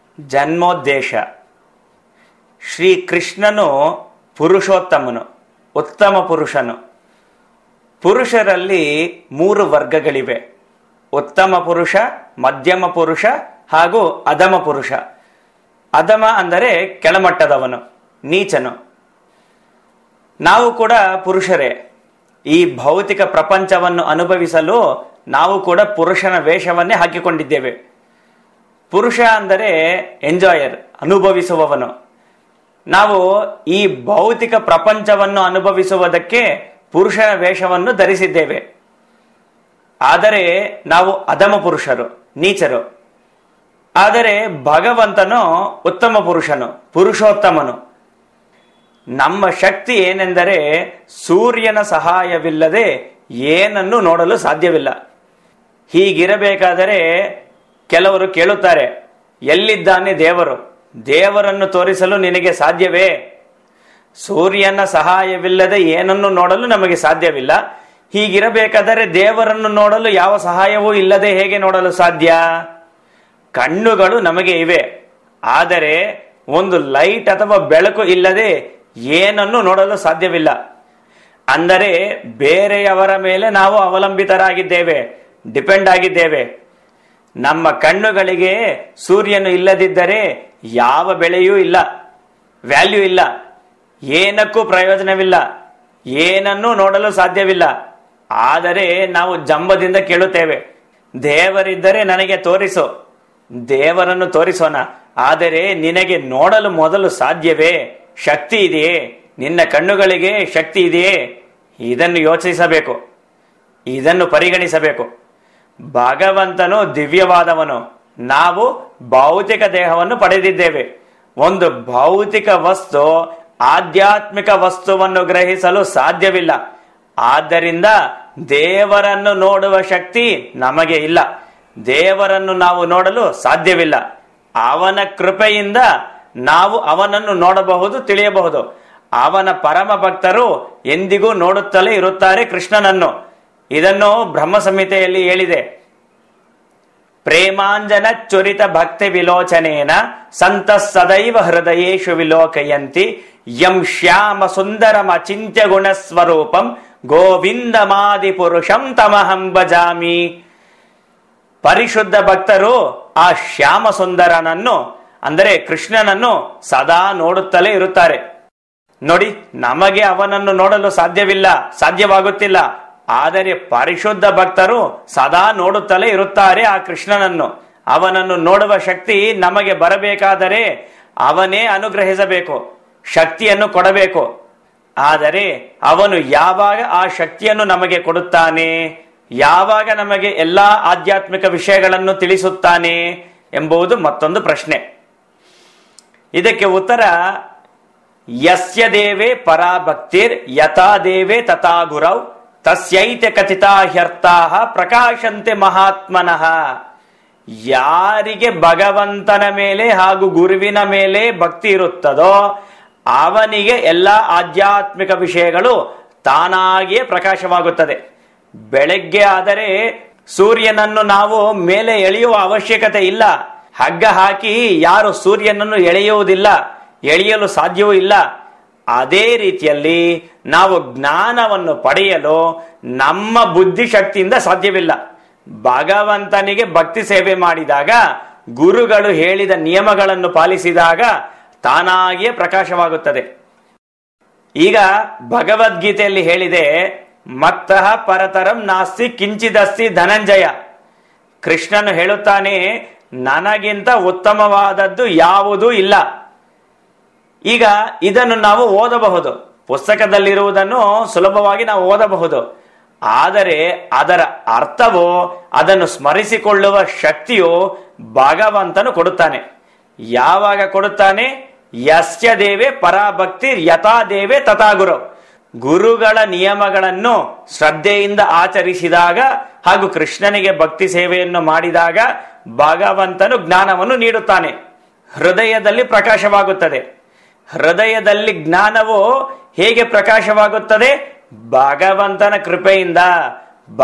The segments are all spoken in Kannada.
ಜನ್ಮೋದ್ದೇಶ ಶ್ರೀಕೃಷ್ಣನು ಪುರುಷೋತ್ತಮನು ಉತ್ತಮ ಪುರುಷನು ಪುರುಷರಲ್ಲಿ ಮೂರು ವರ್ಗಗಳಿವೆ ಉತ್ತಮ ಪುರುಷ ಮಧ್ಯಮ ಪುರುಷ ಹಾಗೂ ಅಧಮ ಪುರುಷ ಅಧಮ ಅಂದರೆ ಕೆಳಮಟ್ಟದವನು ನೀಚನು ನಾವು ಕೂಡ ಪುರುಷರೇ ಈ ಭೌತಿಕ ಪ್ರಪಂಚವನ್ನು ಅನುಭವಿಸಲು ನಾವು ಕೂಡ ಪುರುಷನ ವೇಷವನ್ನೇ ಹಾಕಿಕೊಂಡಿದ್ದೇವೆ ಪುರುಷ ಅಂದರೆ ಎಂಜಾಯರ್ ಅನುಭವಿಸುವವನು ನಾವು ಈ ಭೌತಿಕ ಪ್ರಪಂಚವನ್ನು ಅನುಭವಿಸುವುದಕ್ಕೆ ಪುರುಷನ ವೇಷವನ್ನು ಧರಿಸಿದ್ದೇವೆ ಆದರೆ ನಾವು ಅಧಮ ಪುರುಷರು ನೀಚರು ಆದರೆ ಭಗವಂತನು ಉತ್ತಮ ಪುರುಷನು ಪುರುಷೋತ್ತಮನು ನಮ್ಮ ಶಕ್ತಿ ಏನೆಂದರೆ ಸೂರ್ಯನ ಸಹಾಯವಿಲ್ಲದೆ ಏನನ್ನು ನೋಡಲು ಸಾಧ್ಯವಿಲ್ಲ ಹೀಗಿರಬೇಕಾದರೆ ಕೆಲವರು ಕೇಳುತ್ತಾರೆ ಎಲ್ಲಿದ್ದಾನೆ ದೇವರು ದೇವರನ್ನು ತೋರಿಸಲು ನಿನಗೆ ಸಾಧ್ಯವೇ ಸೂರ್ಯನ ಸಹಾಯವಿಲ್ಲದೆ ಏನನ್ನು ನೋಡಲು ನಮಗೆ ಸಾಧ್ಯವಿಲ್ಲ ಹೀಗಿರಬೇಕಾದರೆ ದೇವರನ್ನು ನೋಡಲು ಯಾವ ಸಹಾಯವೂ ಇಲ್ಲದೆ ಹೇಗೆ ನೋಡಲು ಸಾಧ್ಯ ಕಣ್ಣುಗಳು ನಮಗೆ ಇವೆ ಆದರೆ ಒಂದು ಲೈಟ್ ಅಥವಾ ಬೆಳಕು ಇಲ್ಲದೆ ಏನನ್ನು ನೋಡಲು ಸಾಧ್ಯವಿಲ್ಲ ಅಂದರೆ ಬೇರೆಯವರ ಮೇಲೆ ನಾವು ಅವಲಂಬಿತರಾಗಿದ್ದೇವೆ ಡಿಪೆಂಡ್ ಆಗಿದ್ದೇವೆ ನಮ್ಮ ಕಣ್ಣುಗಳಿಗೆ ಸೂರ್ಯನು ಇಲ್ಲದಿದ್ದರೆ ಯಾವ ಬೆಳೆಯೂ ಇಲ್ಲ ವ್ಯಾಲ್ಯೂ ಇಲ್ಲ ಏನಕ್ಕೂ ಪ್ರಯೋಜನವಿಲ್ಲ ಏನನ್ನೂ ನೋಡಲು ಸಾಧ್ಯವಿಲ್ಲ ಆದರೆ ನಾವು ಜಂಬದಿಂದ ಕೇಳುತ್ತೇವೆ ದೇವರಿದ್ದರೆ ನನಗೆ ತೋರಿಸು ದೇವರನ್ನು ತೋರಿಸೋಣ ಆದರೆ ನಿನಗೆ ನೋಡಲು ಮೊದಲು ಸಾಧ್ಯವೇ ಶಕ್ತಿ ಇದೆಯೇ ನಿನ್ನ ಕಣ್ಣುಗಳಿಗೆ ಶಕ್ತಿ ಇದೆಯೇ ಇದನ್ನು ಯೋಚಿಸಬೇಕು ಇದನ್ನು ಪರಿಗಣಿಸಬೇಕು ಭಗವಂತನು ದಿವ್ಯವಾದವನು ನಾವು ಭೌತಿಕ ದೇಹವನ್ನು ಪಡೆದಿದ್ದೇವೆ ಒಂದು ಭೌತಿಕ ವಸ್ತು ಆಧ್ಯಾತ್ಮಿಕ ವಸ್ತುವನ್ನು ಗ್ರಹಿಸಲು ಸಾಧ್ಯವಿಲ್ಲ ಆದ್ದರಿಂದ ದೇವರನ್ನು ನೋಡುವ ಶಕ್ತಿ ನಮಗೆ ಇಲ್ಲ ದೇವರನ್ನು ನಾವು ನೋಡಲು ಸಾಧ್ಯವಿಲ್ಲ ಅವನ ಕೃಪೆಯಿಂದ ನಾವು ಅವನನ್ನು ನೋಡಬಹುದು ತಿಳಿಯಬಹುದು ಅವನ ಪರಮ ಭಕ್ತರು ಎಂದಿಗೂ ನೋಡುತ್ತಲೇ ಇರುತ್ತಾರೆ ಕೃಷ್ಣನನ್ನು ಇದನ್ನು ಬ್ರಹ್ಮ ಸಂಹಿತೆಯಲ್ಲಿ ಹೇಳಿದೆ ಪ್ರೇಮಾಂಜನ ಚುರಿತ ಭಕ್ತಿ ವಿಲೋಚನೇನ ಸಂತ ಸದೈವ ಹೃದಯೇಶು ವಿಲೋಕಯಂತಿ ಯಂ ಶ್ಯಾಮ ಸುಂದರಮ ಅಚಿಂತ್ಯ ಗುಣ ಸ್ವರೂಪಂ ಗೋವಿಂದಮಾದಿ ಪುರುಷಂ ತಮಹಂ ಭಜಾಮಿ ಪರಿಶುದ್ಧ ಭಕ್ತರು ಆ ಶ್ಯಾಮ ಸುಂದರನನ್ನು ಅಂದರೆ ಕೃಷ್ಣನನ್ನು ಸದಾ ನೋಡುತ್ತಲೇ ಇರುತ್ತಾರೆ ನೋಡಿ ನಮಗೆ ಅವನನ್ನು ನೋಡಲು ಸಾಧ್ಯವಿಲ್ಲ ಸಾಧ್ಯವಾಗುತ್ತಿಲ್ಲ ಆದರೆ ಪರಿಶುದ್ಧ ಭಕ್ತರು ಸದಾ ನೋಡುತ್ತಲೇ ಇರುತ್ತಾರೆ ಆ ಕೃಷ್ಣನನ್ನು ಅವನನ್ನು ನೋಡುವ ಶಕ್ತಿ ನಮಗೆ ಬರಬೇಕಾದರೆ ಅವನೇ ಅನುಗ್ರಹಿಸಬೇಕು ಶಕ್ತಿಯನ್ನು ಕೊಡಬೇಕು ಆದರೆ ಅವನು ಯಾವಾಗ ಆ ಶಕ್ತಿಯನ್ನು ನಮಗೆ ಕೊಡುತ್ತಾನೆ ಯಾವಾಗ ನಮಗೆ ಎಲ್ಲಾ ಆಧ್ಯಾತ್ಮಿಕ ವಿಷಯಗಳನ್ನು ತಿಳಿಸುತ್ತಾನೆ ಎಂಬುದು ಮತ್ತೊಂದು ಪ್ರಶ್ನೆ ಇದಕ್ಕೆ ಉತ್ತರ ಯಸ್ಯ ದೇವೇ ಪರಾಭಕ್ತಿರ್ ಯಥಾ ದೇವೇ ತಥಾ ಗುರೌ ತಸ್ಯೈತೆ ಕಥಿತಾ ಹ್ಯರ್ಥಾ ಪ್ರಕಾಶಂತೆ ಮಹಾತ್ಮನಃ ಯಾರಿಗೆ ಭಗವಂತನ ಮೇಲೆ ಹಾಗೂ ಗುರುವಿನ ಮೇಲೆ ಭಕ್ತಿ ಇರುತ್ತದೋ ಅವನಿಗೆ ಎಲ್ಲ ಆಧ್ಯಾತ್ಮಿಕ ವಿಷಯಗಳು ತಾನಾಗಿಯೇ ಪ್ರಕಾಶವಾಗುತ್ತದೆ ಬೆಳಗ್ಗೆ ಆದರೆ ಸೂರ್ಯನನ್ನು ನಾವು ಮೇಲೆ ಎಳೆಯುವ ಅವಶ್ಯಕತೆ ಇಲ್ಲ ಹಗ್ಗ ಹಾಕಿ ಯಾರು ಸೂರ್ಯನನ್ನು ಎಳೆಯುವುದಿಲ್ಲ ಎಳೆಯಲು ಸಾಧ್ಯವೂ ಇಲ್ಲ ಅದೇ ರೀತಿಯಲ್ಲಿ ನಾವು ಜ್ಞಾನವನ್ನು ಪಡೆಯಲು ನಮ್ಮ ಬುದ್ಧಿಶಕ್ತಿಯಿಂದ ಸಾಧ್ಯವಿಲ್ಲ ಭಗವಂತನಿಗೆ ಭಕ್ತಿ ಸೇವೆ ಮಾಡಿದಾಗ ಗುರುಗಳು ಹೇಳಿದ ನಿಯಮಗಳನ್ನು ಪಾಲಿಸಿದಾಗ ತಾನಾಗಿಯೇ ಪ್ರಕಾಶವಾಗುತ್ತದೆ ಈಗ ಭಗವದ್ಗೀತೆಯಲ್ಲಿ ಹೇಳಿದೆ ಮತ್ತಃ ಪರತರಂ ನಾಸ್ತಿ ಕಿಂಚಿದಸ್ತಿ ಧನಂಜಯ ಕೃಷ್ಣನು ಹೇಳುತ್ತಾನೆ ನನಗಿಂತ ಉತ್ತಮವಾದದ್ದು ಯಾವುದೂ ಇಲ್ಲ ಈಗ ಇದನ್ನು ನಾವು ಓದಬಹುದು ಪುಸ್ತಕದಲ್ಲಿರುವುದನ್ನು ಸುಲಭವಾಗಿ ನಾವು ಓದಬಹುದು ಆದರೆ ಅದರ ಅರ್ಥವು ಅದನ್ನು ಸ್ಮರಿಸಿಕೊಳ್ಳುವ ಶಕ್ತಿಯು ಭಗವಂತನು ಕೊಡುತ್ತಾನೆ ಯಾವಾಗ ಕೊಡುತ್ತಾನೆ ಯಸ್ಯ ದೇವೇ ಪರಾಭಕ್ತಿ ಯಥಾ ದೇವೇ ತಥಾ ಗುರು ಗುರುಗಳ ನಿಯಮಗಳನ್ನು ಶ್ರದ್ಧೆಯಿಂದ ಆಚರಿಸಿದಾಗ ಹಾಗೂ ಕೃಷ್ಣನಿಗೆ ಭಕ್ತಿ ಸೇವೆಯನ್ನು ಮಾಡಿದಾಗ ಭಗವಂತನು ಜ್ಞಾನವನ್ನು ನೀಡುತ್ತಾನೆ ಹೃದಯದಲ್ಲಿ ಪ್ರಕಾಶವಾಗುತ್ತದೆ ಹೃದಯದಲ್ಲಿ ಜ್ಞಾನವು ಹೇಗೆ ಪ್ರಕಾಶವಾಗುತ್ತದೆ ಭಗವಂತನ ಕೃಪೆಯಿಂದ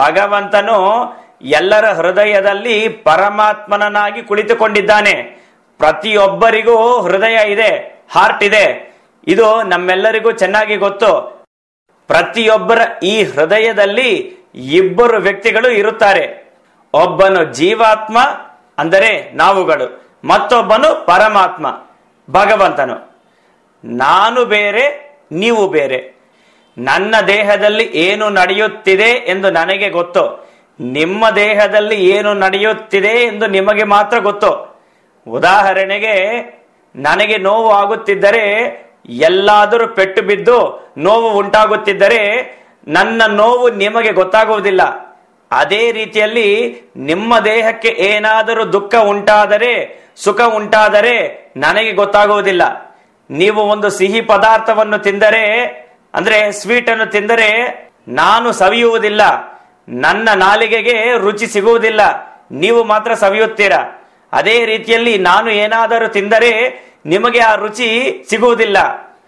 ಭಗವಂತನು ಎಲ್ಲರ ಹೃದಯದಲ್ಲಿ ಪರಮಾತ್ಮನಾಗಿ ಕುಳಿತುಕೊಂಡಿದ್ದಾನೆ ಪ್ರತಿಯೊಬ್ಬರಿಗೂ ಹೃದಯ ಇದೆ ಹಾರ್ಟ್ ಇದೆ ಇದು ನಮ್ಮೆಲ್ಲರಿಗೂ ಚೆನ್ನಾಗಿ ಗೊತ್ತು ಪ್ರತಿಯೊಬ್ಬರ ಈ ಹೃದಯದಲ್ಲಿ ಇಬ್ಬರು ವ್ಯಕ್ತಿಗಳು ಇರುತ್ತಾರೆ ಒಬ್ಬನು ಜೀವಾತ್ಮ ಅಂದರೆ ನಾವುಗಳು ಮತ್ತೊಬ್ಬನು ಪರಮಾತ್ಮ ಭಗವಂತನು ನಾನು ಬೇರೆ ನೀವು ಬೇರೆ ನನ್ನ ದೇಹದಲ್ಲಿ ಏನು ನಡೆಯುತ್ತಿದೆ ಎಂದು ನನಗೆ ಗೊತ್ತು ನಿಮ್ಮ ದೇಹದಲ್ಲಿ ಏನು ನಡೆಯುತ್ತಿದೆ ಎಂದು ನಿಮಗೆ ಮಾತ್ರ ಗೊತ್ತು ಉದಾಹರಣೆಗೆ ನನಗೆ ನೋವು ಆಗುತ್ತಿದ್ದರೆ ಎಲ್ಲಾದರೂ ಪೆಟ್ಟು ಬಿದ್ದು ನೋವು ಉಂಟಾಗುತ್ತಿದ್ದರೆ ನನ್ನ ನೋವು ನಿಮಗೆ ಗೊತ್ತಾಗುವುದಿಲ್ಲ ಅದೇ ರೀತಿಯಲ್ಲಿ ನಿಮ್ಮ ದೇಹಕ್ಕೆ ಏನಾದರೂ ದುಃಖ ಉಂಟಾದರೆ ಸುಖ ಉಂಟಾದರೆ ನನಗೆ ಗೊತ್ತಾಗುವುದಿಲ್ಲ ನೀವು ಒಂದು ಸಿಹಿ ಪದಾರ್ಥವನ್ನು ತಿಂದರೆ ಅಂದ್ರೆ ಸ್ವೀಟ್ ಅನ್ನು ತಿಂದರೆ ನಾನು ಸವಿಯುವುದಿಲ್ಲ ನನ್ನ ನಾಲಿಗೆಗೆ ರುಚಿ ಸಿಗುವುದಿಲ್ಲ ನೀವು ಮಾತ್ರ ಸವಿಯುತ್ತೀರಾ ಅದೇ ರೀತಿಯಲ್ಲಿ ನಾನು ಏನಾದರೂ ತಿಂದರೆ ನಿಮಗೆ ಆ ರುಚಿ ಸಿಗುವುದಿಲ್ಲ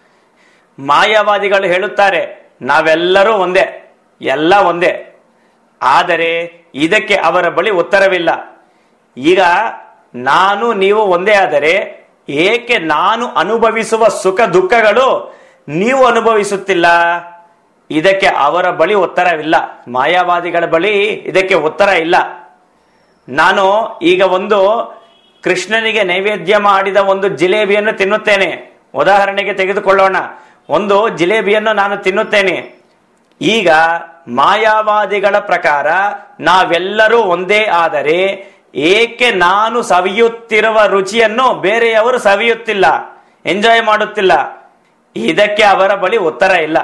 ಮಾಯಾವಾದಿಗಳು ಹೇಳುತ್ತಾರೆ ನಾವೆಲ್ಲರೂ ಒಂದೇ ಎಲ್ಲ ಒಂದೇ ಆದರೆ ಇದಕ್ಕೆ ಅವರ ಬಳಿ ಉತ್ತರವಿಲ್ಲ ಈಗ ನಾನು ನೀವು ಒಂದೇ ಆದರೆ ಏಕೆ ನಾನು ಅನುಭವಿಸುವ ಸುಖ ದುಃಖಗಳು ನೀವು ಅನುಭವಿಸುತ್ತಿಲ್ಲ ಇದಕ್ಕೆ ಅವರ ಬಳಿ ಉತ್ತರವಿಲ್ಲ ಮಾಯಾವಾದಿಗಳ ಬಳಿ ಇದಕ್ಕೆ ಉತ್ತರ ಇಲ್ಲ ನಾನು ಈಗ ಒಂದು ಕೃಷ್ಣನಿಗೆ ನೈವೇದ್ಯ ಮಾಡಿದ ಒಂದು ಜಿಲೇಬಿಯನ್ನು ತಿನ್ನುತ್ತೇನೆ ಉದಾಹರಣೆಗೆ ತೆಗೆದುಕೊಳ್ಳೋಣ ಒಂದು ಜಿಲೇಬಿಯನ್ನು ನಾನು ತಿನ್ನುತ್ತೇನೆ ಈಗ ಮಾಯಾವಾದಿಗಳ ಪ್ರಕಾರ ನಾವೆಲ್ಲರೂ ಒಂದೇ ಆದರೆ ಏಕೆ ನಾನು ಸವಿಯುತ್ತಿರುವ ರುಚಿಯನ್ನು ಬೇರೆಯವರು ಸವಿಯುತ್ತಿಲ್ಲ ಎಂಜಾಯ್ ಮಾಡುತ್ತಿಲ್ಲ ಇದಕ್ಕೆ ಅವರ ಬಳಿ ಉತ್ತರ ಇಲ್ಲ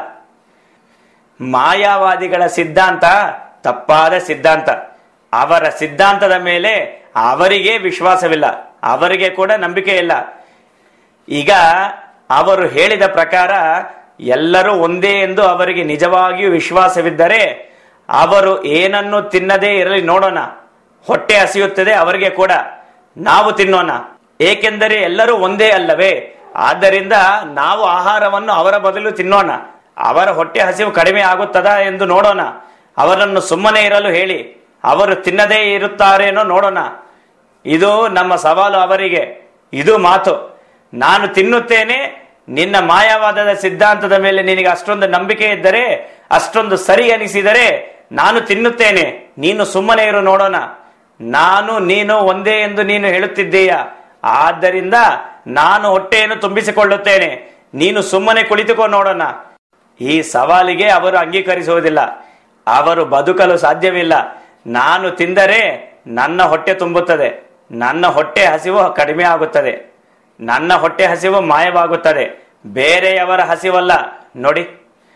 ಮಾಯಾವಾದಿಗಳ ಸಿದ್ಧಾಂತ ತಪ್ಪಾದ ಸಿದ್ಧಾಂತ ಅವರ ಸಿದ್ಧಾಂತದ ಮೇಲೆ ಅವರಿಗೆ ವಿಶ್ವಾಸವಿಲ್ಲ ಅವರಿಗೆ ಕೂಡ ನಂಬಿಕೆ ಇಲ್ಲ ಈಗ ಅವರು ಹೇಳಿದ ಪ್ರಕಾರ ಎಲ್ಲರೂ ಒಂದೇ ಎಂದು ಅವರಿಗೆ ನಿಜವಾಗಿಯೂ ವಿಶ್ವಾಸವಿದ್ದರೆ ಅವರು ಏನನ್ನು ತಿನ್ನದೇ ಇರಲಿ ನೋಡೋಣ ಹೊಟ್ಟೆ ಹಸಿಯುತ್ತದೆ ಅವರಿಗೆ ಕೂಡ ನಾವು ತಿನ್ನೋಣ ಏಕೆಂದರೆ ಎಲ್ಲರೂ ಒಂದೇ ಅಲ್ಲವೇ ಆದ್ದರಿಂದ ನಾವು ಆಹಾರವನ್ನು ಅವರ ಬದಲು ತಿನ್ನೋಣ ಅವರ ಹೊಟ್ಟೆ ಹಸಿವು ಕಡಿಮೆ ಆಗುತ್ತದಾ ಎಂದು ನೋಡೋಣ ಅವರನ್ನು ಸುಮ್ಮನೆ ಇರಲು ಹೇಳಿ ಅವರು ತಿನ್ನದೇ ಇರುತ್ತಾರೇನೋ ನೋಡೋಣ ಇದು ನಮ್ಮ ಸವಾಲು ಅವರಿಗೆ ಇದು ಮಾತು ನಾನು ತಿನ್ನುತ್ತೇನೆ ನಿನ್ನ ಮಾಯವಾದದ ಸಿದ್ಧಾಂತದ ಮೇಲೆ ನಿನಗೆ ಅಷ್ಟೊಂದು ನಂಬಿಕೆ ಇದ್ದರೆ ಅಷ್ಟೊಂದು ಸರಿ ಅನಿಸಿದರೆ ನಾನು ತಿನ್ನುತ್ತೇನೆ ನೀನು ಸುಮ್ಮನೆ ಇರು ನೋಡೋಣ ನಾನು ನೀನು ಒಂದೇ ಎಂದು ನೀನು ಹೇಳುತ್ತಿದ್ದೀಯ ಆದ್ದರಿಂದ ನಾನು ಹೊಟ್ಟೆಯನ್ನು ತುಂಬಿಸಿಕೊಳ್ಳುತ್ತೇನೆ ನೀನು ಸುಮ್ಮನೆ ಕುಳಿತುಕೋ ನೋಡೋಣ ಈ ಸವಾಲಿಗೆ ಅವರು ಅಂಗೀಕರಿಸುವುದಿಲ್ಲ ಅವರು ಬದುಕಲು ಸಾಧ್ಯವಿಲ್ಲ ನಾನು ತಿಂದರೆ ನನ್ನ ಹೊಟ್ಟೆ ತುಂಬುತ್ತದೆ ನನ್ನ ಹೊಟ್ಟೆ ಹಸಿವು ಕಡಿಮೆ ಆಗುತ್ತದೆ ನನ್ನ ಹೊಟ್ಟೆ ಹಸಿವು ಮಾಯವಾಗುತ್ತದೆ ಬೇರೆಯವರ ಹಸಿವಲ್ಲ ನೋಡಿ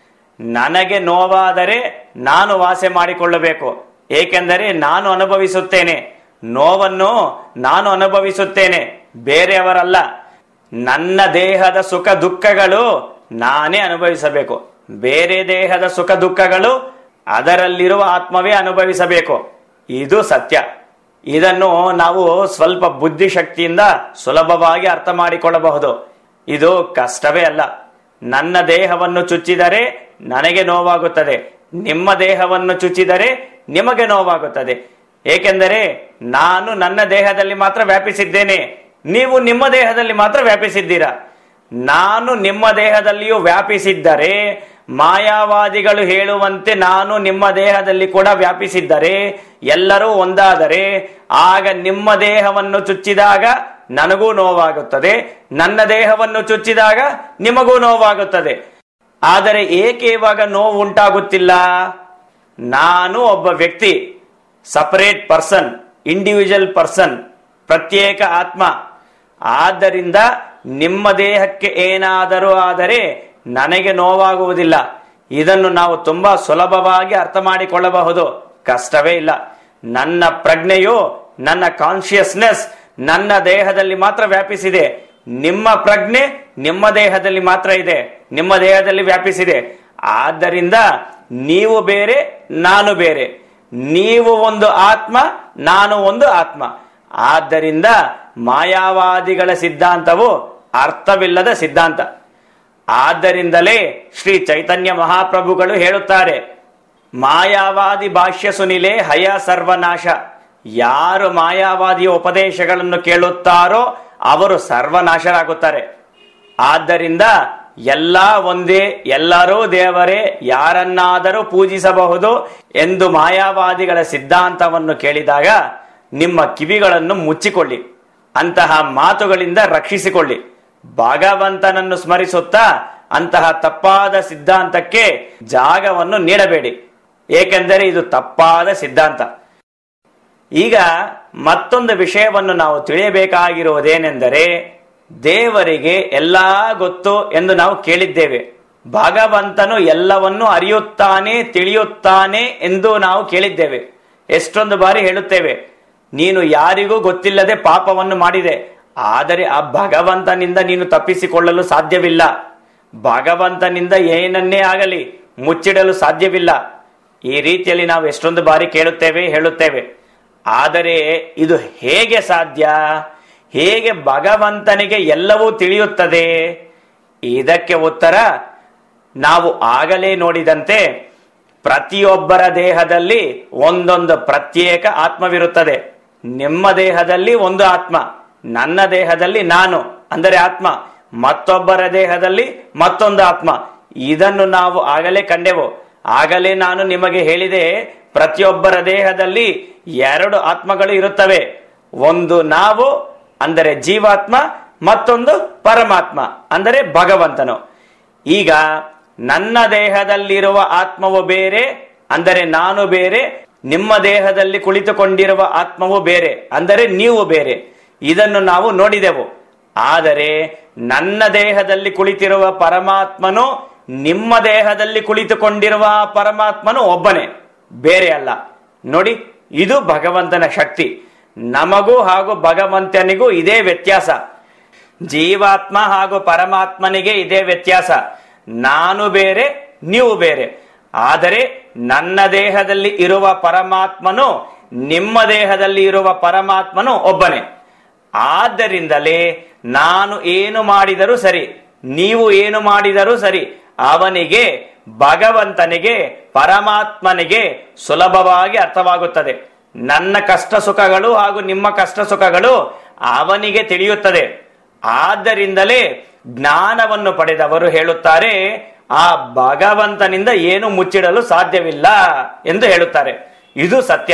ನನಗೆ ನೋವಾದರೆ ನಾನು ವಾಸೆ ಮಾಡಿಕೊಳ್ಳಬೇಕು ಏಕೆಂದರೆ ನಾನು ಅನುಭವಿಸುತ್ತೇನೆ ನೋವನ್ನು ನಾನು ಅನುಭವಿಸುತ್ತೇನೆ ಬೇರೆಯವರಲ್ಲ ನನ್ನ ದೇಹದ ಸುಖ ದುಃಖಗಳು ನಾನೇ ಅನುಭವಿಸಬೇಕು ಬೇರೆ ದೇಹದ ಸುಖ ದುಃಖಗಳು ಅದರಲ್ಲಿರುವ ಆತ್ಮವೇ ಅನುಭವಿಸಬೇಕು ಇದು ಸತ್ಯ ಇದನ್ನು ನಾವು ಸ್ವಲ್ಪ ಬುದ್ಧಿಶಕ್ತಿಯಿಂದ ಸುಲಭವಾಗಿ ಅರ್ಥ ಮಾಡಿಕೊಳ್ಳಬಹುದು ಇದು ಕಷ್ಟವೇ ಅಲ್ಲ ನನ್ನ ದೇಹವನ್ನು ಚುಚ್ಚಿದರೆ ನನಗೆ ನೋವಾಗುತ್ತದೆ ನಿಮ್ಮ ದೇಹವನ್ನು ಚುಚ್ಚಿದರೆ ನಿಮಗೆ ನೋವಾಗುತ್ತದೆ ಏಕೆಂದರೆ ನಾನು ನನ್ನ ದೇಹದಲ್ಲಿ ಮಾತ್ರ ವ್ಯಾಪಿಸಿದ್ದೇನೆ ನೀವು ನಿಮ್ಮ ದೇಹದಲ್ಲಿ ಮಾತ್ರ ವ್ಯಾಪಿಸಿದ್ದೀರಾ ನಾನು ನಿಮ್ಮ ದೇಹದಲ್ಲಿಯೂ ವ್ಯಾಪಿಸಿದ್ದರೆ ಮಾಯಾವಾದಿಗಳು ಹೇಳುವಂತೆ ನಾನು ನಿಮ್ಮ ದೇಹದಲ್ಲಿ ಕೂಡ ವ್ಯಾಪಿಸಿದ್ದರೆ ಎಲ್ಲರೂ ಒಂದಾದರೆ ಆಗ ನಿಮ್ಮ ದೇಹವನ್ನು ಚುಚ್ಚಿದಾಗ ನನಗೂ ನೋವಾಗುತ್ತದೆ ನನ್ನ ದೇಹವನ್ನು ಚುಚ್ಚಿದಾಗ ನಿಮಗೂ ನೋವಾಗುತ್ತದೆ ಆದರೆ ಏಕೆ ಇವಾಗ ನೋವು ಉಂಟಾಗುತ್ತಿಲ್ಲ ನಾನು ಒಬ್ಬ ವ್ಯಕ್ತಿ ಸಪರೇಟ್ ಪರ್ಸನ್ ಇಂಡಿವಿಜುವಲ್ ಪರ್ಸನ್ ಪ್ರತ್ಯೇಕ ಆತ್ಮ ಆದ್ದರಿಂದ ನಿಮ್ಮ ದೇಹಕ್ಕೆ ಏನಾದರೂ ಆದರೆ ನನಗೆ ನೋವಾಗುವುದಿಲ್ಲ ಇದನ್ನು ನಾವು ತುಂಬಾ ಸುಲಭವಾಗಿ ಅರ್ಥ ಮಾಡಿಕೊಳ್ಳಬಹುದು ಕಷ್ಟವೇ ಇಲ್ಲ ನನ್ನ ಪ್ರಜ್ಞೆಯು ನನ್ನ ಕಾನ್ಶಿಯಸ್ನೆಸ್ ನನ್ನ ದೇಹದಲ್ಲಿ ಮಾತ್ರ ವ್ಯಾಪಿಸಿದೆ ನಿಮ್ಮ ಪ್ರಜ್ಞೆ ನಿಮ್ಮ ದೇಹದಲ್ಲಿ ಮಾತ್ರ ಇದೆ ನಿಮ್ಮ ದೇಹದಲ್ಲಿ ವ್ಯಾಪಿಸಿದೆ ಆದ್ದರಿಂದ ನೀವು ಬೇರೆ ನಾನು ಬೇರೆ ನೀವು ಒಂದು ಆತ್ಮ ನಾನು ಒಂದು ಆತ್ಮ ಆದ್ದರಿಂದ ಮಾಯಾವಾದಿಗಳ ಸಿದ್ಧಾಂತವು ಅರ್ಥವಿಲ್ಲದ ಸಿದ್ಧಾಂತ ಆದ್ದರಿಂದಲೇ ಶ್ರೀ ಚೈತನ್ಯ ಮಹಾಪ್ರಭುಗಳು ಹೇಳುತ್ತಾರೆ ಮಾಯಾವಾದಿ ಭಾಷ್ಯ ಸುನಿಲೆ ಹಯ ಸರ್ವನಾಶ ಯಾರು ಮಾಯಾವಾದಿಯ ಉಪದೇಶಗಳನ್ನು ಕೇಳುತ್ತಾರೋ ಅವರು ಸರ್ವನಾಶರಾಗುತ್ತಾರೆ ಆದ್ದರಿಂದ ಎಲ್ಲ ಒಂದೇ ಎಲ್ಲರೂ ದೇವರೇ ಯಾರನ್ನಾದರೂ ಪೂಜಿಸಬಹುದು ಎಂದು ಮಾಯಾವಾದಿಗಳ ಸಿದ್ಧಾಂತವನ್ನು ಕೇಳಿದಾಗ ನಿಮ್ಮ ಕಿವಿಗಳನ್ನು ಮುಚ್ಚಿಕೊಳ್ಳಿ ಅಂತಹ ಮಾತುಗಳಿಂದ ರಕ್ಷಿಸಿಕೊಳ್ಳಿ ಭಗವಂತನನ್ನು ಸ್ಮರಿಸುತ್ತಾ ಅಂತಹ ತಪ್ಪಾದ ಸಿದ್ಧಾಂತಕ್ಕೆ ಜಾಗವನ್ನು ನೀಡಬೇಡಿ ಏಕೆಂದರೆ ಇದು ತಪ್ಪಾದ ಸಿದ್ಧಾಂತ ಈಗ ಮತ್ತೊಂದು ವಿಷಯವನ್ನು ನಾವು ತಿಳಿಯಬೇಕಾಗಿರುವುದೇನೆಂದರೆ ದೇವರಿಗೆ ಎಲ್ಲಾ ಗೊತ್ತು ಎಂದು ನಾವು ಕೇಳಿದ್ದೇವೆ ಭಗವಂತನು ಎಲ್ಲವನ್ನು ಅರಿಯುತ್ತಾನೆ ತಿಳಿಯುತ್ತಾನೆ ಎಂದು ನಾವು ಕೇಳಿದ್ದೇವೆ ಎಷ್ಟೊಂದು ಬಾರಿ ಹೇಳುತ್ತೇವೆ ನೀನು ಯಾರಿಗೂ ಗೊತ್ತಿಲ್ಲದೆ ಪಾಪವನ್ನು ಮಾಡಿದೆ ಆದರೆ ಆ ಭಗವಂತನಿಂದ ನೀನು ತಪ್ಪಿಸಿಕೊಳ್ಳಲು ಸಾಧ್ಯವಿಲ್ಲ ಭಗವಂತನಿಂದ ಏನನ್ನೇ ಆಗಲಿ ಮುಚ್ಚಿಡಲು ಸಾಧ್ಯವಿಲ್ಲ ಈ ರೀತಿಯಲ್ಲಿ ನಾವು ಎಷ್ಟೊಂದು ಬಾರಿ ಕೇಳುತ್ತೇವೆ ಹೇಳುತ್ತೇವೆ ಆದರೆ ಇದು ಹೇಗೆ ಸಾಧ್ಯ ಹೇಗೆ ಭಗವಂತನಿಗೆ ಎಲ್ಲವೂ ತಿಳಿಯುತ್ತದೆ ಇದಕ್ಕೆ ಉತ್ತರ ನಾವು ಆಗಲೇ ನೋಡಿದಂತೆ ಪ್ರತಿಯೊಬ್ಬರ ದೇಹದಲ್ಲಿ ಒಂದೊಂದು ಪ್ರತ್ಯೇಕ ಆತ್ಮವಿರುತ್ತದೆ ನಿಮ್ಮ ದೇಹದಲ್ಲಿ ಒಂದು ಆತ್ಮ ನನ್ನ ದೇಹದಲ್ಲಿ ನಾನು ಅಂದರೆ ಆತ್ಮ ಮತ್ತೊಬ್ಬರ ದೇಹದಲ್ಲಿ ಮತ್ತೊಂದು ಆತ್ಮ ಇದನ್ನು ನಾವು ಆಗಲೇ ಕಂಡೆವು ಆಗಲೇ ನಾನು ನಿಮಗೆ ಹೇಳಿದೆ ಪ್ರತಿಯೊಬ್ಬರ ದೇಹದಲ್ಲಿ ಎರಡು ಆತ್ಮಗಳು ಇರುತ್ತವೆ ಒಂದು ನಾವು ಅಂದರೆ ಜೀವಾತ್ಮ ಮತ್ತೊಂದು ಪರಮಾತ್ಮ ಅಂದರೆ ಭಗವಂತನು ಈಗ ನನ್ನ ದೇಹದಲ್ಲಿರುವ ಆತ್ಮವು ಬೇರೆ ಅಂದರೆ ನಾನು ಬೇರೆ ನಿಮ್ಮ ದೇಹದಲ್ಲಿ ಕುಳಿತುಕೊಂಡಿರುವ ಆತ್ಮವು ಬೇರೆ ಅಂದರೆ ನೀವು ಬೇರೆ ಇದನ್ನು ನಾವು ನೋಡಿದೆವು ಆದರೆ ನನ್ನ ದೇಹದಲ್ಲಿ ಕುಳಿತಿರುವ ಪರಮಾತ್ಮನು ನಿಮ್ಮ ದೇಹದಲ್ಲಿ ಕುಳಿತುಕೊಂಡಿರುವ ಪರಮಾತ್ಮನು ಒಬ್ಬನೇ ಬೇರೆ ಅಲ್ಲ ನೋಡಿ ಇದು ಭಗವಂತನ ಶಕ್ತಿ ನಮಗೂ ಹಾಗೂ ಭಗವಂತನಿಗೂ ಇದೇ ವ್ಯತ್ಯಾಸ ಜೀವಾತ್ಮ ಹಾಗೂ ಪರಮಾತ್ಮನಿಗೆ ಇದೇ ವ್ಯತ್ಯಾಸ ನಾನು ಬೇರೆ ನೀವು ಬೇರೆ ಆದರೆ ನನ್ನ ದೇಹದಲ್ಲಿ ಇರುವ ಪರಮಾತ್ಮನು ನಿಮ್ಮ ದೇಹದಲ್ಲಿ ಇರುವ ಪರಮಾತ್ಮನು ಒಬ್ಬನೇ ಆದ್ದರಿಂದಲೇ ನಾನು ಏನು ಮಾಡಿದರೂ ಸರಿ ನೀವು ಏನು ಮಾಡಿದರೂ ಸರಿ ಅವನಿಗೆ ಭಗವಂತನಿಗೆ ಪರಮಾತ್ಮನಿಗೆ ಸುಲಭವಾಗಿ ಅರ್ಥವಾಗುತ್ತದೆ ನನ್ನ ಕಷ್ಟ ಸುಖಗಳು ಹಾಗೂ ನಿಮ್ಮ ಕಷ್ಟ ಸುಖಗಳು ಅವನಿಗೆ ತಿಳಿಯುತ್ತದೆ ಆದ್ದರಿಂದಲೇ ಜ್ಞಾನವನ್ನು ಪಡೆದವರು ಹೇಳುತ್ತಾರೆ ಆ ಭಗವಂತನಿಂದ ಏನು ಮುಚ್ಚಿಡಲು ಸಾಧ್ಯವಿಲ್ಲ ಎಂದು ಹೇಳುತ್ತಾರೆ ಇದು ಸತ್ಯ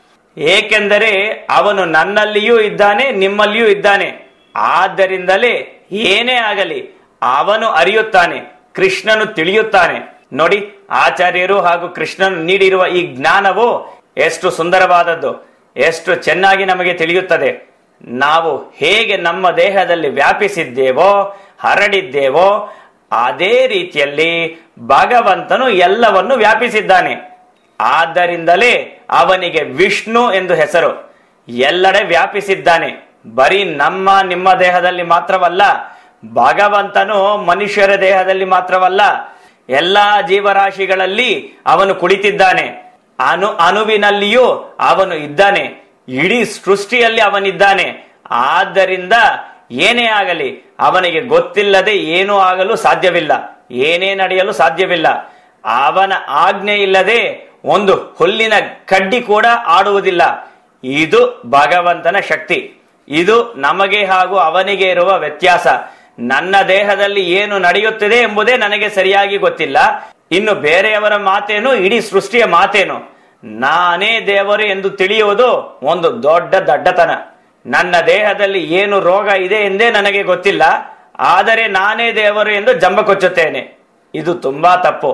ಏಕೆಂದರೆ ಅವನು ನನ್ನಲ್ಲಿಯೂ ಇದ್ದಾನೆ ನಿಮ್ಮಲ್ಲಿಯೂ ಇದ್ದಾನೆ ಆದ್ದರಿಂದಲೇ ಏನೇ ಆಗಲಿ ಅವನು ಅರಿಯುತ್ತಾನೆ ಕೃಷ್ಣನು ತಿಳಿಯುತ್ತಾನೆ ನೋಡಿ ಆಚಾರ್ಯರು ಹಾಗೂ ಕೃಷ್ಣನು ನೀಡಿರುವ ಈ ಜ್ಞಾನವು ಎಷ್ಟು ಸುಂದರವಾದದ್ದು ಎಷ್ಟು ಚೆನ್ನಾಗಿ ನಮಗೆ ತಿಳಿಯುತ್ತದೆ ನಾವು ಹೇಗೆ ನಮ್ಮ ದೇಹದಲ್ಲಿ ವ್ಯಾಪಿಸಿದ್ದೇವೋ ಹರಡಿದ್ದೇವೋ ಅದೇ ರೀತಿಯಲ್ಲಿ ಭಗವಂತನು ಎಲ್ಲವನ್ನು ವ್ಯಾಪಿಸಿದ್ದಾನೆ ಆದ್ದರಿಂದಲೇ ಅವನಿಗೆ ವಿಷ್ಣು ಎಂದು ಹೆಸರು ಎಲ್ಲೆಡೆ ವ್ಯಾಪಿಸಿದ್ದಾನೆ ಬರೀ ನಮ್ಮ ನಿಮ್ಮ ದೇಹದಲ್ಲಿ ಮಾತ್ರವಲ್ಲ ಭಗವಂತನು ಮನುಷ್ಯರ ದೇಹದಲ್ಲಿ ಮಾತ್ರವಲ್ಲ ಎಲ್ಲಾ ಜೀವರಾಶಿಗಳಲ್ಲಿ ಅವನು ಕುಳಿತಿದ್ದಾನೆ ಅನು ಅಣುವಿನಲ್ಲಿಯೂ ಅವನು ಇದ್ದಾನೆ ಇಡೀ ಸೃಷ್ಟಿಯಲ್ಲಿ ಅವನಿದ್ದಾನೆ ಆದ್ದರಿಂದ ಏನೇ ಆಗಲಿ ಅವನಿಗೆ ಗೊತ್ತಿಲ್ಲದೆ ಏನೂ ಆಗಲು ಸಾಧ್ಯವಿಲ್ಲ ಏನೇ ನಡೆಯಲು ಸಾಧ್ಯವಿಲ್ಲ ಅವನ ಆಜ್ಞೆ ಇಲ್ಲದೆ ಒಂದು ಹುಲ್ಲಿನ ಕಡ್ಡಿ ಕೂಡ ಆಡುವುದಿಲ್ಲ ಇದು ಭಗವಂತನ ಶಕ್ತಿ ಇದು ನಮಗೆ ಹಾಗೂ ಅವನಿಗೆ ಇರುವ ವ್ಯತ್ಯಾಸ ನನ್ನ ದೇಹದಲ್ಲಿ ಏನು ನಡೆಯುತ್ತಿದೆ ಎಂಬುದೇ ನನಗೆ ಸರಿಯಾಗಿ ಗೊತ್ತಿಲ್ಲ ಇನ್ನು ಬೇರೆಯವರ ಮಾತೇನು ಇಡೀ ಸೃಷ್ಟಿಯ ಮಾತೇನು ನಾನೇ ದೇವರು ಎಂದು ತಿಳಿಯುವುದು ಒಂದು ದೊಡ್ಡ ದಡ್ಡತನ ನನ್ನ ದೇಹದಲ್ಲಿ ಏನು ರೋಗ ಇದೆ ಎಂದೇ ನನಗೆ ಗೊತ್ತಿಲ್ಲ ಆದರೆ ನಾನೇ ದೇವರು ಎಂದು ಜಂಬ ಕೊಚ್ಚುತ್ತೇನೆ ಇದು ತುಂಬಾ ತಪ್ಪು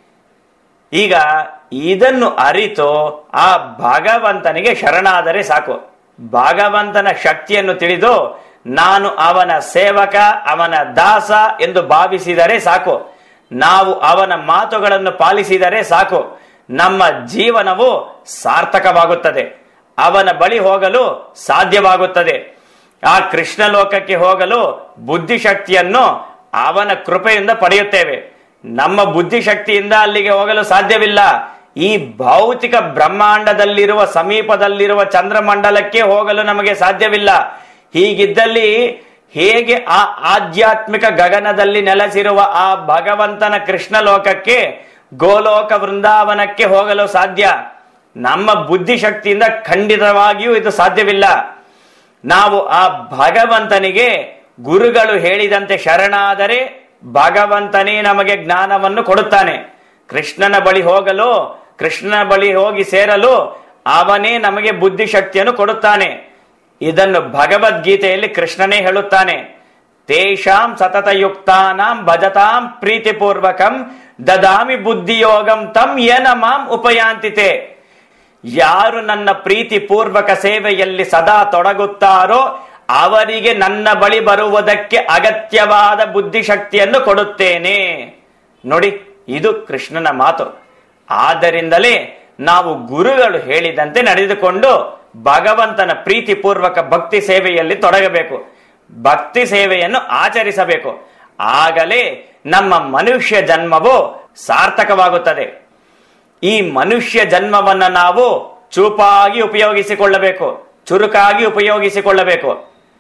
ಈಗ ಇದನ್ನು ಅರಿತು ಆ ಭಗವಂತನಿಗೆ ಶರಣಾದರೆ ಸಾಕು ಭಗವಂತನ ಶಕ್ತಿಯನ್ನು ತಿಳಿದು ನಾನು ಅವನ ಸೇವಕ ಅವನ ದಾಸ ಎಂದು ಭಾವಿಸಿದರೆ ಸಾಕು ನಾವು ಅವನ ಮಾತುಗಳನ್ನು ಪಾಲಿಸಿದರೆ ಸಾಕು ನಮ್ಮ ಜೀವನವು ಸಾರ್ಥಕವಾಗುತ್ತದೆ ಅವನ ಬಳಿ ಹೋಗಲು ಸಾಧ್ಯವಾಗುತ್ತದೆ ಆ ಕೃಷ್ಣ ಲೋಕಕ್ಕೆ ಹೋಗಲು ಬುದ್ಧಿಶಕ್ತಿಯನ್ನು ಅವನ ಕೃಪೆಯಿಂದ ಪಡೆಯುತ್ತೇವೆ ನಮ್ಮ ಬುದ್ಧಿಶಕ್ತಿಯಿಂದ ಅಲ್ಲಿಗೆ ಹೋಗಲು ಸಾಧ್ಯವಿಲ್ಲ ಈ ಭೌತಿಕ ಬ್ರಹ್ಮಾಂಡದಲ್ಲಿರುವ ಸಮೀಪದಲ್ಲಿರುವ ಚಂದ್ರಮಂಡಲಕ್ಕೆ ಹೋಗಲು ನಮಗೆ ಸಾಧ್ಯವಿಲ್ಲ ಹೀಗಿದ್ದಲ್ಲಿ ಹೇಗೆ ಆ ಆಧ್ಯಾತ್ಮಿಕ ಗಗನದಲ್ಲಿ ನೆಲೆಸಿರುವ ಆ ಭಗವಂತನ ಕೃಷ್ಣ ಲೋಕಕ್ಕೆ ಗೋಲೋಕ ವೃಂದಾವನಕ್ಕೆ ಹೋಗಲು ಸಾಧ್ಯ ನಮ್ಮ ಬುದ್ಧಿಶಕ್ತಿಯಿಂದ ಖಂಡಿತವಾಗಿಯೂ ಇದು ಸಾಧ್ಯವಿಲ್ಲ ನಾವು ಆ ಭಗವಂತನಿಗೆ ಗುರುಗಳು ಹೇಳಿದಂತೆ ಶರಣಾದರೆ ಭಗವಂತನೇ ನಮಗೆ ಜ್ಞಾನವನ್ನು ಕೊಡುತ್ತಾನೆ ಕೃಷ್ಣನ ಬಳಿ ಹೋಗಲು ಕೃಷ್ಣನ ಬಳಿ ಹೋಗಿ ಸೇರಲು ಅವನೇ ನಮಗೆ ಬುದ್ಧಿಶಕ್ತಿಯನ್ನು ಕೊಡುತ್ತಾನೆ ಇದನ್ನು ಭಗವದ್ಗೀತೆಯಲ್ಲಿ ಕೃಷ್ಣನೇ ಹೇಳುತ್ತಾನೆ ತೇಷಾಂ ಸತತಯುಕ್ತಾನಾಂ ಭಜತಾಂ ಪ್ರೀತಿಪೂರ್ವಕಂ ದದಾಮಿ ಬುದ್ಧಿಯೋಗಂ ತಂ ಯನ ಮಾಂ ಉಪಯಾಂತಿತೆ ಯಾರು ನನ್ನ ಪ್ರೀತಿ ಪೂರ್ವಕ ಸೇವೆಯಲ್ಲಿ ಸದಾ ತೊಡಗುತ್ತಾರೋ ಅವರಿಗೆ ನನ್ನ ಬಳಿ ಬರುವುದಕ್ಕೆ ಅಗತ್ಯವಾದ ಬುದ್ಧಿಶಕ್ತಿಯನ್ನು ಕೊಡುತ್ತೇನೆ ನೋಡಿ ಇದು ಕೃಷ್ಣನ ಮಾತು ಆದ್ದರಿಂದಲೇ ನಾವು ಗುರುಗಳು ಹೇಳಿದಂತೆ ನಡೆದುಕೊಂಡು ಭಗವಂತನ ಪ್ರೀತಿಪೂರ್ವಕ ಭಕ್ತಿ ಸೇವೆಯಲ್ಲಿ ತೊಡಗಬೇಕು ಭಕ್ತಿ ಸೇವೆಯನ್ನು ಆಚರಿಸಬೇಕು ಆಗಲೇ ನಮ್ಮ ಮನುಷ್ಯ ಜನ್ಮವು ಸಾರ್ಥಕವಾಗುತ್ತದೆ ಈ ಮನುಷ್ಯ ಜನ್ಮವನ್ನ ನಾವು ಚೂಪಾಗಿ ಉಪಯೋಗಿಸಿಕೊಳ್ಳಬೇಕು ಚುರುಕಾಗಿ ಉಪಯೋಗಿಸಿಕೊಳ್ಳಬೇಕು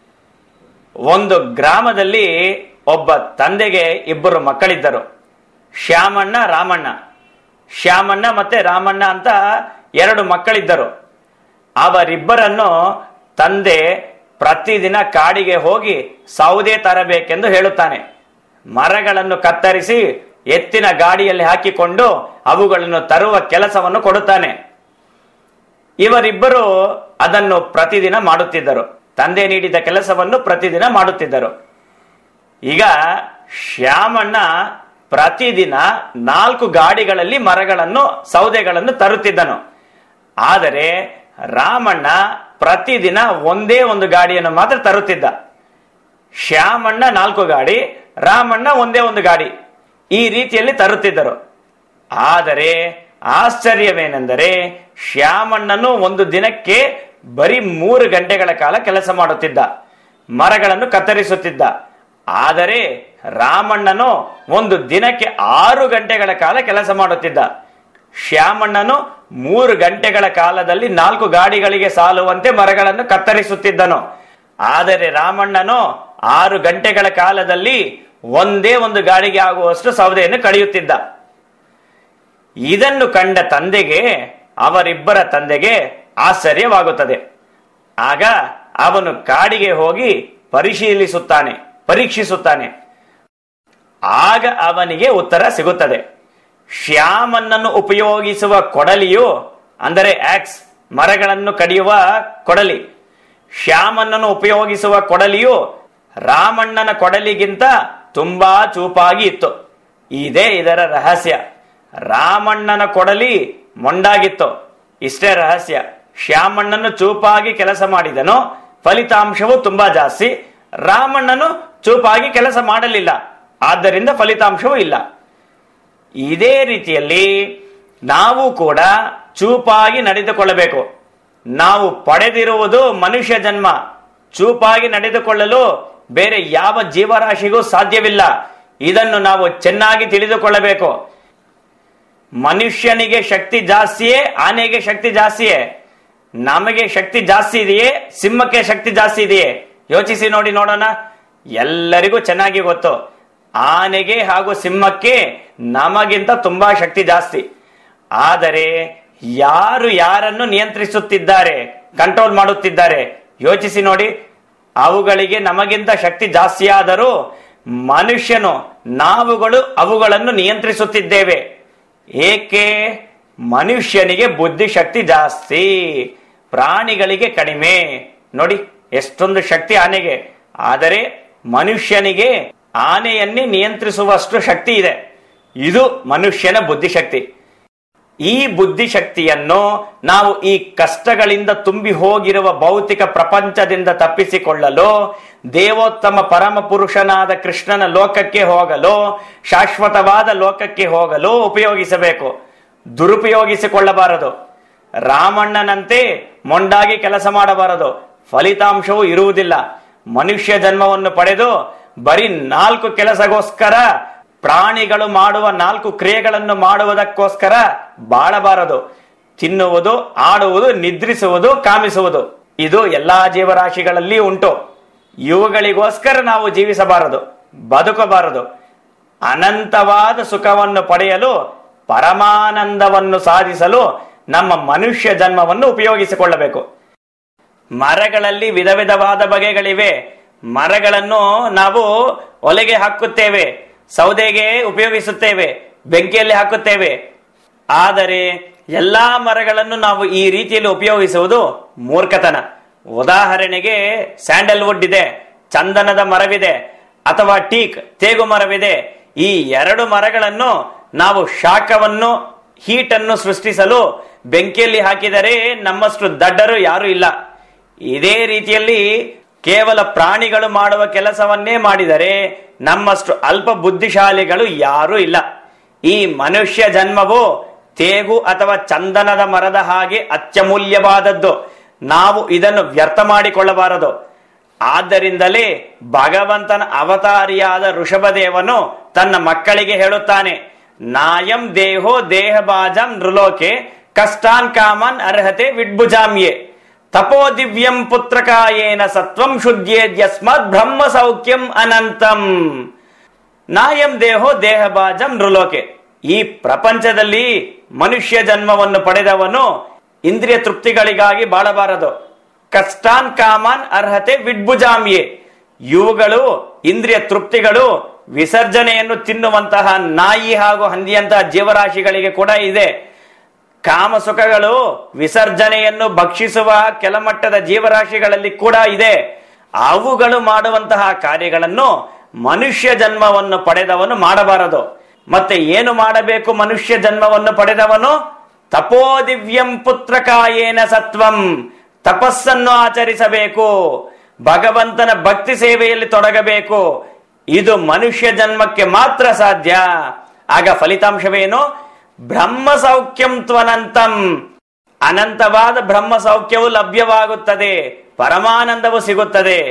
ಒಂದು ಗ್ರಾಮದಲ್ಲಿ ಒಬ್ಬ ತಂದೆಗೆ ಇಬ್ಬರು ಮಕ್ಕಳಿದ್ದರು ಶ್ಯಾಮಣ್ಣ ರಾಮಣ್ಣ ಶ್ಯಾಮಣ್ಣ ಮತ್ತೆ ರಾಮಣ್ಣ ಅಂತ ಎರಡು ಮಕ್ಕಳಿದ್ದರು ಅವರಿಬ್ಬರನ್ನು ತಂದೆ ಪ್ರತಿದಿನ ಕಾಡಿಗೆ ಹೋಗಿ ಸೌದೆ ತರಬೇಕೆಂದು ಹೇಳುತ್ತಾನೆ ಮರಗಳನ್ನು ಕತ್ತರಿಸಿ ಎತ್ತಿನ ಗಾಡಿಯಲ್ಲಿ ಹಾಕಿಕೊಂಡು ಅವುಗಳನ್ನು ತರುವ ಕೆಲಸವನ್ನು ಕೊಡುತ್ತಾನೆ ಇವರಿಬ್ಬರು ಅದನ್ನು ಪ್ರತಿದಿನ ಮಾಡುತ್ತಿದ್ದರು ತಂದೆ ನೀಡಿದ ಕೆಲಸವನ್ನು ಪ್ರತಿದಿನ ಮಾಡುತ್ತಿದ್ದರು ಈಗ ಶ್ಯಾಮಣ್ಣ ಪ್ರತಿದಿನ ನಾಲ್ಕು ಗಾಡಿಗಳಲ್ಲಿ ಮರಗಳನ್ನು ಸೌದೆಗಳನ್ನು ತರುತ್ತಿದ್ದನು ಆದರೆ ರಾಮಣ್ಣ ಪ್ರತಿದಿನ ಒಂದೇ ಒಂದು ಗಾಡಿಯನ್ನು ಮಾತ್ರ ತರುತ್ತಿದ್ದ ಶ್ಯಾಮಣ್ಣ ನಾಲ್ಕು ಗಾಡಿ ರಾಮಣ್ಣ ಒಂದೇ ಒಂದು ಗಾಡಿ ಈ ರೀತಿಯಲ್ಲಿ ತರುತ್ತಿದ್ದರು ಆದರೆ ಆಶ್ಚರ್ಯವೇನೆಂದರೆ ಶ್ಯಾಮಣ್ಣನು ಒಂದು ದಿನಕ್ಕೆ ಬರೀ ಮೂರು ಗಂಟೆಗಳ ಕಾಲ ಕೆಲಸ ಮಾಡುತ್ತಿದ್ದ ಮರಗಳನ್ನು ಕತ್ತರಿಸುತ್ತಿದ್ದ ಆದರೆ ರಾಮಣ್ಣನು ಒಂದು ದಿನಕ್ಕೆ ಆರು ಗಂಟೆಗಳ ಕಾಲ ಕೆಲಸ ಮಾಡುತ್ತಿದ್ದ ಶ್ಯಾಮಣ್ಣನು ಮೂರು ಗಂಟೆಗಳ ಕಾಲದಲ್ಲಿ ನಾಲ್ಕು ಗಾಡಿಗಳಿಗೆ ಸಾಲುವಂತೆ ಮರಗಳನ್ನು ಕತ್ತರಿಸುತ್ತಿದ್ದನು ಆದರೆ ರಾಮಣ್ಣನು ಆರು ಗಂಟೆಗಳ ಕಾಲದಲ್ಲಿ ಒಂದೇ ಒಂದು ಗಾಡಿಗೆ ಆಗುವಷ್ಟು ಸೌದೆಯನ್ನು ಕಳೆಯುತ್ತಿದ್ದ ಇದನ್ನು ಕಂಡ ತಂದೆಗೆ ಅವರಿಬ್ಬರ ತಂದೆಗೆ ಆಶ್ಚರ್ಯವಾಗುತ್ತದೆ ಆಗ ಅವನು ಕಾಡಿಗೆ ಹೋಗಿ ಪರಿಶೀಲಿಸುತ್ತಾನೆ ಪರೀಕ್ಷಿಸುತ್ತಾನೆ ಆಗ ಅವನಿಗೆ ಉತ್ತರ ಸಿಗುತ್ತದೆ ಶ್ಯಾಮನ್ನನ್ನು ಉಪಯೋಗಿಸುವ ಕೊಡಲಿಯು ಅಂದರೆ ಆಕ್ಸ್ ಮರಗಳನ್ನು ಕಡಿಯುವ ಕೊಡಲಿ ಶ್ಯಾಮನ್ನನ್ನು ಉಪಯೋಗಿಸುವ ಕೊಡಲಿಯು ರಾಮಣ್ಣನ ಕೊಡಲಿಗಿಂತ ತುಂಬಾ ಚೂಪಾಗಿ ಇತ್ತು ಇದೇ ಇದರ ರಹಸ್ಯ ರಾಮಣ್ಣನ ಕೊಡಲಿ ಮೊಂಡಾಗಿತ್ತು ಇಷ್ಟೇ ರಹಸ್ಯ ಶ್ಯಾಮಣ್ಣನು ಚೂಪಾಗಿ ಕೆಲಸ ಮಾಡಿದನು ಫಲಿತಾಂಶವು ತುಂಬಾ ಜಾಸ್ತಿ ರಾಮಣ್ಣನು ಚೂಪಾಗಿ ಕೆಲಸ ಮಾಡಲಿಲ್ಲ ಆದ್ದರಿಂದ ಫಲಿತಾಂಶವೂ ಇಲ್ಲ ಇದೇ ರೀತಿಯಲ್ಲಿ ನಾವು ಕೂಡ ಚೂಪಾಗಿ ನಡೆದುಕೊಳ್ಳಬೇಕು ನಾವು ಪಡೆದಿರುವುದು ಮನುಷ್ಯ ಜನ್ಮ ಚೂಪಾಗಿ ನಡೆದುಕೊಳ್ಳಲು ಬೇರೆ ಯಾವ ಜೀವರಾಶಿಗೂ ಸಾಧ್ಯವಿಲ್ಲ ಇದನ್ನು ನಾವು ಚೆನ್ನಾಗಿ ತಿಳಿದುಕೊಳ್ಳಬೇಕು ಮನುಷ್ಯನಿಗೆ ಶಕ್ತಿ ಜಾಸ್ತಿಯೇ ಆನೆಗೆ ಶಕ್ತಿ ಜಾಸ್ತಿಯೇ ನಮಗೆ ಶಕ್ತಿ ಜಾಸ್ತಿ ಇದೆಯೇ ಸಿಂಹಕ್ಕೆ ಶಕ್ತಿ ಜಾಸ್ತಿ ಇದೆಯೇ ಯೋಚಿಸಿ ನೋಡಿ ನೋಡೋಣ ಎಲ್ಲರಿಗೂ ಚೆನ್ನಾಗಿ ಗೊತ್ತು ಆನೆಗೆ ಹಾಗೂ ಸಿಂಹಕ್ಕೆ ನಮಗಿಂತ ತುಂಬಾ ಶಕ್ತಿ ಜಾಸ್ತಿ ಆದರೆ ಯಾರು ಯಾರನ್ನು ನಿಯಂತ್ರಿಸುತ್ತಿದ್ದಾರೆ ಕಂಟ್ರೋಲ್ ಮಾಡುತ್ತಿದ್ದಾರೆ ಯೋಚಿಸಿ ನೋಡಿ ಅವುಗಳಿಗೆ ನಮಗಿಂತ ಶಕ್ತಿ ಜಾಸ್ತಿಯಾದರೂ ಮನುಷ್ಯನು ನಾವುಗಳು ಅವುಗಳನ್ನು ನಿಯಂತ್ರಿಸುತ್ತಿದ್ದೇವೆ ಏಕೆ ಮನುಷ್ಯನಿಗೆ ಬುದ್ಧಿಶಕ್ತಿ ಜಾಸ್ತಿ ಪ್ರಾಣಿಗಳಿಗೆ ಕಡಿಮೆ ನೋಡಿ ಎಷ್ಟೊಂದು ಶಕ್ತಿ ಆನೆಗೆ ಆದರೆ ಮನುಷ್ಯನಿಗೆ ಆನೆಯನ್ನೇ ನಿಯಂತ್ರಿಸುವಷ್ಟು ಶಕ್ತಿ ಇದೆ ಇದು ಮನುಷ್ಯನ ಬುದ್ಧಿಶಕ್ತಿ ಈ ಬುದ್ಧಿಶಕ್ತಿಯನ್ನು ನಾವು ಈ ಕಷ್ಟಗಳಿಂದ ತುಂಬಿ ಹೋಗಿರುವ ಭೌತಿಕ ಪ್ರಪಂಚದಿಂದ ತಪ್ಪಿಸಿಕೊಳ್ಳಲು ದೇವೋತ್ತಮ ಪರಮ ಪುರುಷನಾದ ಕೃಷ್ಣನ ಲೋಕಕ್ಕೆ ಹೋಗಲು ಶಾಶ್ವತವಾದ ಲೋಕಕ್ಕೆ ಹೋಗಲು ಉಪಯೋಗಿಸಬೇಕು ದುರುಪಯೋಗಿಸಿಕೊಳ್ಳಬಾರದು ರಾಮಣ್ಣನಂತೆ ಮೊಂಡಾಗಿ ಕೆಲಸ ಮಾಡಬಾರದು ಫಲಿತಾಂಶವೂ ಇರುವುದಿಲ್ಲ ಮನುಷ್ಯ ಜನ್ಮವನ್ನು ಪಡೆದು ಬರೀ ನಾಲ್ಕು ಕೆಲಸಗೋಸ್ಕರ ಪ್ರಾಣಿಗಳು ಮಾಡುವ ನಾಲ್ಕು ಕ್ರಿಯೆಗಳನ್ನು ಮಾಡುವುದಕ್ಕೋಸ್ಕರ ಬಾಳಬಾರದು ತಿನ್ನುವುದು ಆಡುವುದು ನಿದ್ರಿಸುವುದು ಕಾಮಿಸುವುದು ಇದು ಎಲ್ಲಾ ಜೀವರಾಶಿಗಳಲ್ಲಿ ಉಂಟು ಇವುಗಳಿಗೋಸ್ಕರ ನಾವು ಜೀವಿಸಬಾರದು ಬದುಕಬಾರದು ಅನಂತವಾದ ಸುಖವನ್ನು ಪಡೆಯಲು ಪರಮಾನಂದವನ್ನು ಸಾಧಿಸಲು ನಮ್ಮ ಮನುಷ್ಯ ಜನ್ಮವನ್ನು ಉಪಯೋಗಿಸಿಕೊಳ್ಳಬೇಕು ಮರಗಳಲ್ಲಿ ವಿಧ ವಿಧವಾದ ಬಗೆಗಳಿವೆ ಮರಗಳನ್ನು ನಾವು ಒಲೆಗೆ ಹಾಕುತ್ತೇವೆ ಸೌದೆಗೆ ಉಪಯೋಗಿಸುತ್ತೇವೆ ಬೆಂಕಿಯಲ್ಲಿ ಹಾಕುತ್ತೇವೆ ಆದರೆ ಎಲ್ಲಾ ಮರಗಳನ್ನು ನಾವು ಈ ರೀತಿಯಲ್ಲಿ ಉಪಯೋಗಿಸುವುದು ಮೂರ್ಖತನ ಉದಾಹರಣೆಗೆ ಸ್ಯಾಂಡಲ್ವುಡ್ ಇದೆ ಚಂದನದ ಮರವಿದೆ ಅಥವಾ ಟೀಕ್ ತೇಗು ಮರವಿದೆ ಈ ಎರಡು ಮರಗಳನ್ನು ನಾವು ಶಾಖವನ್ನು ಹೀಟ್ ಅನ್ನು ಸೃಷ್ಟಿಸಲು ಬೆಂಕಿಯಲ್ಲಿ ಹಾಕಿದರೆ ನಮ್ಮಷ್ಟು ದಡ್ಡರು ಯಾರು ಇಲ್ಲ ಇದೇ ರೀತಿಯಲ್ಲಿ ಕೇವಲ ಪ್ರಾಣಿಗಳು ಮಾಡುವ ಕೆಲಸವನ್ನೇ ಮಾಡಿದರೆ ನಮ್ಮಷ್ಟು ಅಲ್ಪ ಬುದ್ಧಿಶಾಲಿಗಳು ಯಾರೂ ಇಲ್ಲ ಈ ಮನುಷ್ಯ ಜನ್ಮವು ತೇಗು ಅಥವಾ ಚಂದನದ ಮರದ ಹಾಗೆ ಅತ್ಯಮೂಲ್ಯವಾದದ್ದು ನಾವು ಇದನ್ನು ವ್ಯರ್ಥ ಮಾಡಿಕೊಳ್ಳಬಾರದು ಆದ್ದರಿಂದಲೇ ಭಗವಂತನ ಅವತಾರಿಯಾದ ಋಷಭದೇವನು ತನ್ನ ಮಕ್ಕಳಿಗೆ ಹೇಳುತ್ತಾನೆ ನಾಯಂ ದೇಹೋ ದೇಹಬಾಜಂ ನೃಲೋಕೆ ಕಷ್ಟಾನ್ ಕಾಮನ್ ಅರ್ಹತೆ ವಿಡ್ಭುಜಾಮ್ಯೆ ತಪೋ ದಿವ್ಯಂ ಪುತ್ರಕಾಯೇನ ಸತ್ವಂ ಶುದ್ಧೇದ್ಯಸ್ಮತ್ ಬ್ರಹ್ಮ ಸೌಖ್ಯಂ ಅನಂತಂ ನಾಯಂ ದೇಹೋ ದೇಹಬಾಜಂ ನೃಲೋಕೆ ಈ ಪ್ರಪಂಚದಲ್ಲಿ ಮನುಷ್ಯ ಜನ್ಮವನ್ನು ಪಡೆದವನು ಇಂದ್ರಿಯ ತೃಪ್ತಿಗಳಿಗಾಗಿ ಬಾಳಬಾರದು ಕಷ್ಟಾನ್ ಕಾಮನ್ ಅರ್ಹತೆ ವಿಡ್ಭುಜಾಮ್ಯೆ ಇವುಗಳು ಇಂದ್ರಿಯ ತೃಪ್ತಿಗಳು ವಿಸರ್ಜನೆಯನ್ನು ತಿನ್ನುವಂತಹ ನಾಯಿ ಹಾಗೂ ಹಂದಿಯಂತಹ ಜೀವರಾಶಿಗಳಿಗೆ ಕೂಡ ಇದೆ ಕಾಮ ಸುಖಗಳು ವಿಸರ್ಜನೆಯನ್ನು ಭಕ್ಷಿಸುವ ಕೆಲಮಟ್ಟದ ಜೀವರಾಶಿಗಳಲ್ಲಿ ಕೂಡ ಇದೆ ಅವುಗಳು ಮಾಡುವಂತಹ ಕಾರ್ಯಗಳನ್ನು ಮನುಷ್ಯ ಜನ್ಮವನ್ನು ಪಡೆದವನು ಮಾಡಬಾರದು ಮತ್ತೆ ಏನು ಮಾಡಬೇಕು ಮನುಷ್ಯ ಜನ್ಮವನ್ನು ಪಡೆದವನು ತಪೋದಿವ್ಯಂ ಪುತ್ರಕಾಯೇನ ಸತ್ವಂ ತಪಸ್ಸನ್ನು ಆಚರಿಸಬೇಕು ಭಗವಂತನ ಭಕ್ತಿ ಸೇವೆಯಲ್ಲಿ ತೊಡಗಬೇಕು ಇದು ಮನುಷ್ಯ ಜನ್ಮಕ್ಕೆ ಮಾತ್ರ ಸಾಧ್ಯ ಆಗ ಫಲಿತಾಂಶವೇನು ಬ್ರಹ್ಮ ಸೌಖ್ಯಂ ತ್ವನಂತಂ ಅನಂತವಾದ ಬ್ರಹ್ಮ ಸೌಖ್ಯವು ಲಭ್ಯವಾಗುತ್ತದೆ ಪರಮಾನಂದವು ಸಿಗುತ್ತದೆ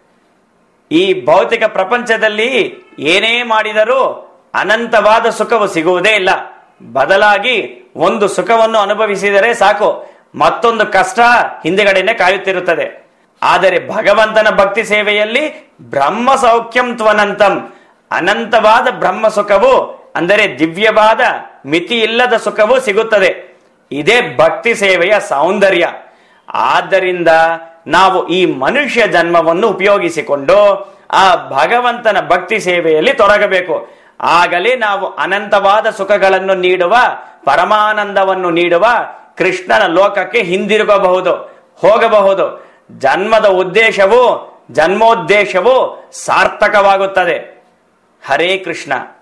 ಈ ಭೌತಿಕ ಪ್ರಪಂಚದಲ್ಲಿ ಏನೇ ಮಾಡಿದರೂ ಅನಂತವಾದ ಸುಖವು ಸಿಗುವುದೇ ಇಲ್ಲ ಬದಲಾಗಿ ಒಂದು ಸುಖವನ್ನು ಅನುಭವಿಸಿದರೆ ಸಾಕು ಮತ್ತೊಂದು ಕಷ್ಟ ಹಿಂದೆಗಡೆನೆ ಕಾಯುತ್ತಿರುತ್ತದೆ ಆದರೆ ಭಗವಂತನ ಭಕ್ತಿ ಸೇವೆಯಲ್ಲಿ ಬ್ರಹ್ಮ ಸೌಖ್ಯಂ ತ್ವನಂತಂ ಅನಂತವಾದ ಬ್ರಹ್ಮ ಸುಖವು ಅಂದರೆ ದಿವ್ಯವಾದ ಮಿತಿ ಇಲ್ಲದ ಸುಖವು ಸಿಗುತ್ತದೆ ಇದೇ ಭಕ್ತಿ ಸೇವೆಯ ಸೌಂದರ್ಯ ಆದ್ದರಿಂದ ನಾವು ಈ ಮನುಷ್ಯ ಜನ್ಮವನ್ನು ಉಪಯೋಗಿಸಿಕೊಂಡು ಆ ಭಗವಂತನ ಭಕ್ತಿ ಸೇವೆಯಲ್ಲಿ ತೊಡಗಬೇಕು ಆಗಲೇ ನಾವು ಅನಂತವಾದ ಸುಖಗಳನ್ನು ನೀಡುವ ಪರಮಾನಂದವನ್ನು ನೀಡುವ ಕೃಷ್ಣನ ಲೋಕಕ್ಕೆ ಹಿಂದಿರುಗಬಹುದು ಹೋಗಬಹುದು ಜನ್ಮದ ಉದ್ದೇಶವು ಜನ್ಮೋದ್ದೇಶವು ಸಾರ್ಥಕವಾಗುತ್ತದೆ ಹರೇ ಕೃಷ್ಣ